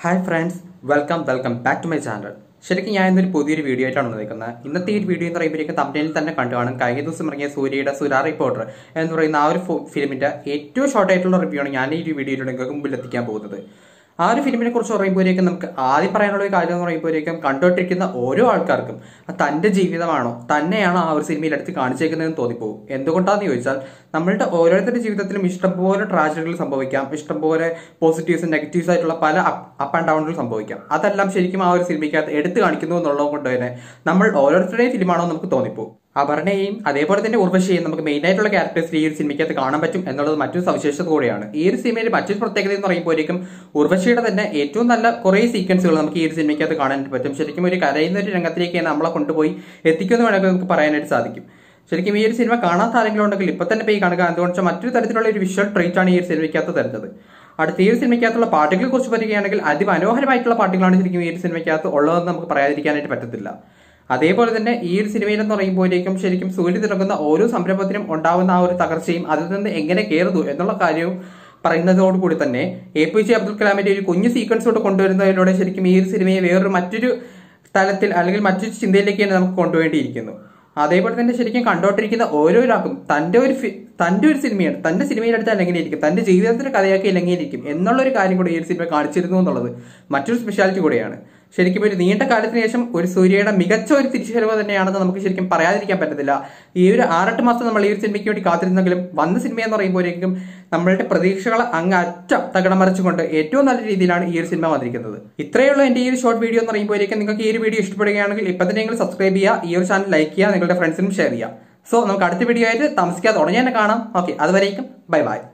hi friends welcome welcome back to my channel ശരിക്കും ഞാൻ ഇന്നൊരു പുതിയൊരു വീഡിയോ ആയിട്ടാണ് വന്നിരിക്കുന്നത് ഇന്നത്തെ ഈ വീഡിയോ എന്ന് പറയുമ്പോഴേക്കും തമിഴിൽ തന്നെ കണ്ടു കാണും കഴിഞ്ഞ ദിവസം ഇറങ്ങിയ സൂര്യയുടെ സുരാ റിപ്പോർട്ടർ എന്ന് പറയുന്ന ആ ഒരു ഫിലിമിന്റെ ഏറ്റവും ഷോർട്ട് ആയിട്ടുള്ള റിവ്യൂ ആണ് ഞാൻ ഈ ഒരു വീഡിയോയിലൂടെ നിങ്ങൾക്ക് മുമ്പിൽ എത്തിക്കാൻ പോകുന്നത് ആ ഒരു ഫിലിമിനെ കുറിച്ച് പറയുമ്പോഴേക്കും നമുക്ക് ആദ്യം പറയാനുള്ള ഒരു കാര്യം എന്ന് പറയുമ്പോഴേക്കും കണ്ടുകൊണ്ടിരിക്കുന്ന ഓരോ ആൾക്കാർക്കും അത് തന്റെ ജീവിതമാണോ തന്നെയാണോ ആ ഒരു സിനിമയിൽ എടുത്ത് കാണിച്ചേക്കുന്നതെന്ന് തോന്നിപ്പോകും എന്തുകൊണ്ടാന്ന് ചോദിച്ചാൽ നമ്മളുടെ ഓരോരുത്തരുടെ ജീവിതത്തിലും ഇഷ്ടംപോലെ ട്രാജഡികൾ സംഭവിക്കാം ഇഷ്ടംപോലെ പോസിറ്റീവ്സ് നെഗറ്റീവ്സ് ആയിട്ടുള്ള പല അപ്പ് ആൻഡ് ഡൗണുകൾ സംഭവിക്കാം അതെല്ലാം ശരിക്കും ആ ഒരു സിനിമയ്ക്കകത്ത് എടുത്തു കാണിക്കുന്നു എന്നുള്ളത് കൊണ്ട് തന്നെ നമ്മൾ ഓരോരുത്തരുടെയും ഫിലിമാണോ നമുക്ക് തോന്നിപ്പോകും അപർണയെയും അതേപോലെ തന്നെ ഉർവശിയെയും നമുക്ക് മെയിൻ ആയിട്ടുള്ള ക്യാരക്ടേഴ്സ് ഈ ഒരു സിനിമയ്ക്കകത്ത് കാണാൻ പറ്റും എന്നുള്ളത് മറ്റൊരു സവിശേഷത കൂടിയാണ് ഈ ഒരു സിനിമയിൽ മറ്റൊരു പ്രത്യേകത എന്ന് പറയുമ്പോഴേക്കും ഉർവശിയുടെ തന്നെ ഏറ്റവും നല്ല കുറേ സീക്വൻസുകൾ നമുക്ക് ഈ ഒരു സിനിമയ്ക്കകത്ത് കാണാൻ പറ്റും ശരിക്കും ഒരു കരയുന്ന ഒരു രംഗത്തിലേക്ക് നമ്മളെ കൊണ്ടുപോയി എത്തിക്കുമെന്ന് വേണമെങ്കിൽ നമുക്ക് പറയാനായിട്ട് സാധിക്കും ശരിക്കും ഈ ഒരു സിനിമ കാണാത്ത ആരെങ്കിലും ഉണ്ടെങ്കിൽ ഇപ്പൊ തന്നെ പോയി കാണുക എന്തുകൊണ്ട് വെച്ചാൽ മറ്റൊരു തരത്തിലുള്ള ഒരു വിഷ്വൽ ട്രീറ്റ് ആണ് ഈ ഒരു സിനിമയ്ക്കകത്ത് തരുന്നത് അടുത്ത ഈ ഒരു സിനിമയ്ക്കകത്തുള്ള പാട്ടുകളെ കുറിച്ച് പറയുകയാണെങ്കിൽ അതിമനോഹരമായിട്ടുള്ള പാട്ടുകളാണ് ശരിക്കും ഈ ഒരു സിനിമയ്ക്കകത്ത് ഉള്ളതെന്ന് നമുക്ക് പറയാതിരിക്കാനായിട്ട് പറ്റത്തില്ല അതേപോലെ തന്നെ ഈ ഒരു സിനിമയിൽ എന്ന് പറയുമ്പോഴേക്കും ശരിക്കും സൂര്യ തിറങ്ങുന്ന ഓരോ സംരംഭത്തിനും ഉണ്ടാകുന്ന ആ ഒരു തകർച്ചയും അതിൽ നിന്ന് എങ്ങനെ കയറുന്നു എന്നുള്ള കാര്യവും പറയുന്നതോടുകൂടി തന്നെ എ പി ജെ അബ്ദുൽ കലാമിന്റെ ഒരു കുഞ്ഞു സീക്വൻസ് കൊണ്ട് കൊണ്ടുവരുന്നതിലൂടെ ശരിക്കും ഈ ഒരു സിനിമയെ വേറൊരു മറ്റൊരു തലത്തിൽ അല്ലെങ്കിൽ മറ്റൊരു ചിന്തയിലേക്ക് തന്നെ നമുക്ക് കൊണ്ടുവേണ്ടിയിരിക്കുന്നു അതേപോലെ തന്നെ ശരിക്കും കണ്ടോണ്ടിരിക്കുന്ന ഓരോരാൾക്കും തന്റെ ഒരു തന്റെ ഒരു സിനിമയാണ് തന്റെ സിനിമയിലെടുത്താൽ എങ്ങനെയിരിക്കും തന്റെ ജീവിതത്തിന്റെ കഥയാക്കി എങ്ങനെയിരിക്കും എന്നുള്ള ഒരു കാര്യം കൂടി ഈ ഒരു സിനിമ കാണിച്ചിരുന്നു എന്നുള്ളത് മറ്റൊരു സ്പെഷ്യാലിറ്റി കൂടിയാണ് ശരിക്കും ഒരു നീണ്ട കാലത്തിന് ശേഷം ഒരു സൂര്യയുടെ മികച്ച ഒരു തിരിച്ചുവരവ് തന്നെയാണെന്ന് നമുക്ക് ശരിക്കും പറയാതിരിക്കാൻ പറ്റത്തില്ല ഈ ഒരു ആറെട്ട് മാസം നമ്മൾ ഈ ഒരു സിനിമയ്ക്ക് വേണ്ടി കാത്തിരുന്നെങ്കിലും വന്ന സിനിമ എന്ന് പറയുമ്പോഴേക്കും നമ്മളുടെ പ്രതീക്ഷകളെ അങ്ങ് അറ്റം തകടം മറിച്ചുകൊണ്ട് ഏറ്റവും നല്ല രീതിയിലാണ് ഈ ഒരു സിനിമ വന്നിരിക്കുന്നത് ഇത്രയുള്ള എന്റെ ഈ ഒരു ഷോർട്ട് വീഡിയോ എന്ന് പറയുമ്പോഴേക്കും നിങ്ങൾക്ക് ഈ ഒരു വീഡിയോ ഇഷ്ടപ്പെടുകയാണെങ്കിൽ ഇപ്പൊ തന്നെ നിങ്ങൾ സബ്സ്ക്രൈബ് ചെയ്യുക ഈ ഒരു ചാനൽ ലൈക്ക് ചെയ്യുക നിങ്ങളുടെ ഫ്രണ്ട്സിനും ഷെയർ ചെയ്യുക സോ നമുക്ക് അടുത്ത വീഡിയോ ആയിട്ട് താമസിക്കാതെ ഉടനെ തന്നെ കാണാം ഓക്കെ അതുവരേക്കും ബൈ ബൈ